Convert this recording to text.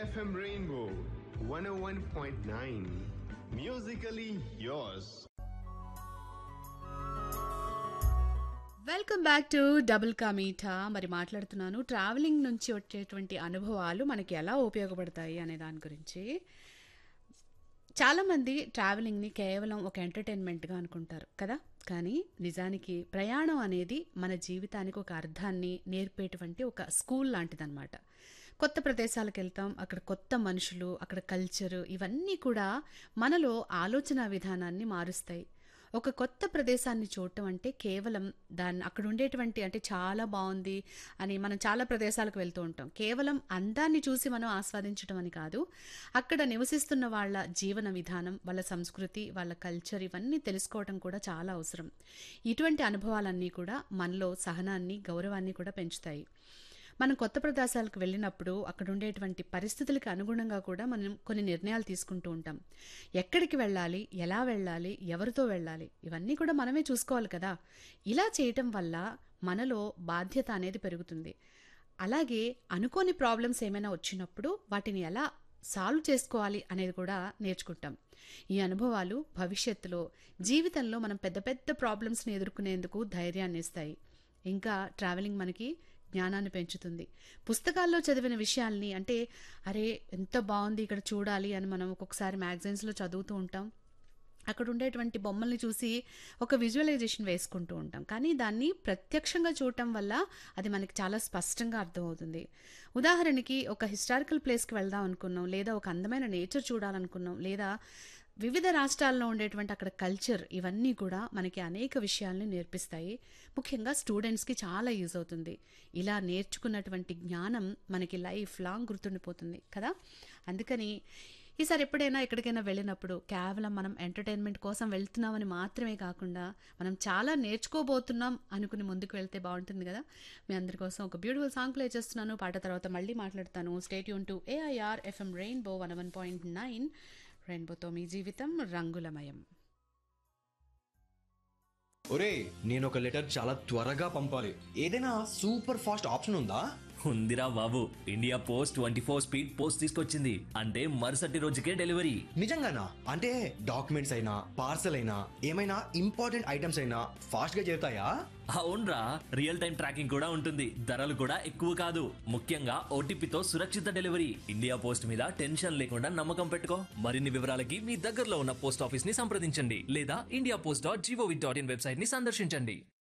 FM Rainbow 101.9. Musically yours. Welcome back to double ka meetha మరి మాట్లాడుతున్నాను travelling నుంచి వచ్చేటువంటి అనుభవాలు మనకి ఎలా ఉపయోగపడతాయి అనే దాని గురించి చాలామంది ట్రావెలింగ్ని కేవలం ఒక ఎంటర్టైన్మెంట్గా అనుకుంటారు కదా కానీ నిజానికి ప్రయాణం అనేది మన జీవితానికి ఒక అర్థాన్ని నేర్పేటువంటి ఒక స్కూల్ లాంటిదన్నమాట కొత్త ప్రదేశాలకు వెళ్తాం అక్కడ కొత్త మనుషులు అక్కడ కల్చరు ఇవన్నీ కూడా మనలో ఆలోచన విధానాన్ని మారుస్తాయి ఒక కొత్త ప్రదేశాన్ని చూడటం అంటే కేవలం దాన్ని అక్కడ ఉండేటువంటి అంటే చాలా బాగుంది అని మనం చాలా ప్రదేశాలకు వెళ్తూ ఉంటాం కేవలం అందాన్ని చూసి మనం ఆస్వాదించడం అని కాదు అక్కడ నివసిస్తున్న వాళ్ళ జీవన విధానం వాళ్ళ సంస్కృతి వాళ్ళ కల్చర్ ఇవన్నీ తెలుసుకోవడం కూడా చాలా అవసరం ఇటువంటి అనుభవాలన్నీ కూడా మనలో సహనాన్ని గౌరవాన్ని కూడా పెంచుతాయి మనం కొత్త ప్రదేశాలకు వెళ్ళినప్పుడు అక్కడ ఉండేటువంటి పరిస్థితులకు అనుగుణంగా కూడా మనం కొన్ని నిర్ణయాలు తీసుకుంటూ ఉంటాం ఎక్కడికి వెళ్ళాలి ఎలా వెళ్ళాలి ఎవరితో వెళ్ళాలి ఇవన్నీ కూడా మనమే చూసుకోవాలి కదా ఇలా చేయటం వల్ల మనలో బాధ్యత అనేది పెరుగుతుంది అలాగే అనుకోని ప్రాబ్లమ్స్ ఏమైనా వచ్చినప్పుడు వాటిని ఎలా సాల్వ్ చేసుకోవాలి అనేది కూడా నేర్చుకుంటాం ఈ అనుభవాలు భవిష్యత్తులో జీవితంలో మనం పెద్ద పెద్ద ప్రాబ్లమ్స్ని ఎదుర్కొనేందుకు ధైర్యాన్ని ఇస్తాయి ఇంకా ట్రావెలింగ్ మనకి జ్ఞానాన్ని పెంచుతుంది పుస్తకాల్లో చదివిన విషయాల్ని అంటే అరే ఎంత బాగుంది ఇక్కడ చూడాలి అని మనం ఒక్కొక్కసారి మ్యాగజైన్స్లో చదువుతూ ఉంటాం అక్కడ ఉండేటువంటి బొమ్మల్ని చూసి ఒక విజువలైజేషన్ వేసుకుంటూ ఉంటాం కానీ దాన్ని ప్రత్యక్షంగా చూడటం వల్ల అది మనకి చాలా స్పష్టంగా అర్థమవుతుంది ఉదాహరణకి ఒక హిస్టారికల్ ప్లేస్కి వెళ్దాం అనుకున్నాం లేదా ఒక అందమైన నేచర్ చూడాలనుకున్నాం లేదా వివిధ రాష్ట్రాల్లో ఉండేటువంటి అక్కడ కల్చర్ ఇవన్నీ కూడా మనకి అనేక విషయాల్ని నేర్పిస్తాయి ముఖ్యంగా స్టూడెంట్స్కి చాలా యూజ్ అవుతుంది ఇలా నేర్చుకున్నటువంటి జ్ఞానం మనకి లైఫ్ లాంగ్ గుర్తుండిపోతుంది కదా అందుకని ఈసారి ఎప్పుడైనా ఎక్కడికైనా వెళ్ళినప్పుడు కేవలం మనం ఎంటర్టైన్మెంట్ కోసం వెళ్తున్నామని మాత్రమే కాకుండా మనం చాలా నేర్చుకోబోతున్నాం అనుకుని ముందుకు వెళ్తే బాగుంటుంది కదా మీ అందరి కోసం ఒక బ్యూటిఫుల్ సాంగ్ ప్లే చేస్తున్నాను పాట తర్వాత మళ్ళీ మాట్లాడతాను స్టేట్ యూన్ to AIR FM rainbow one one point nine రెయిన్బోతో మీ జీవితం రంగులమయం ఒరే నేను ఒక లెటర్ చాలా త్వరగా పంపాలి ఏదైనా సూపర్ ఫాస్ట్ ఆప్షన్ ఉందా ఉందిరా బాబు India post twenty four speed post తీసుకొచ్చింది అంటే మరుసటి రోజుకే డెలివరీ నిజంగానా అంటే డాక్యుమెంట్స్ అయినా పార్సల్ అయినా ఏమైనా ఇంపార్టెంట్ ఐటమ్స్ అయినా ఫాస్ట్ గా చేరుతాయా అవునరా రియల్ టైం ట్రాకింగ్ కూడా ఉంటుంది ధరలు కూడా ఎక్కువ కాదు ముఖ్యంగా ఓటీపీతో సురక్షిత డెలివరీ ఇండియా పోస్ట్ మీద టెన్షన్ లేకుండా నమ్మకం పెట్టుకో మరిన్ని వివరాలకి మీ దగ్గరలో ఉన్న పోస్ట్ ఆఫీస్ ని సంప్రదించండి లేదా India post dot G O V dot in website ని సందర్శించండి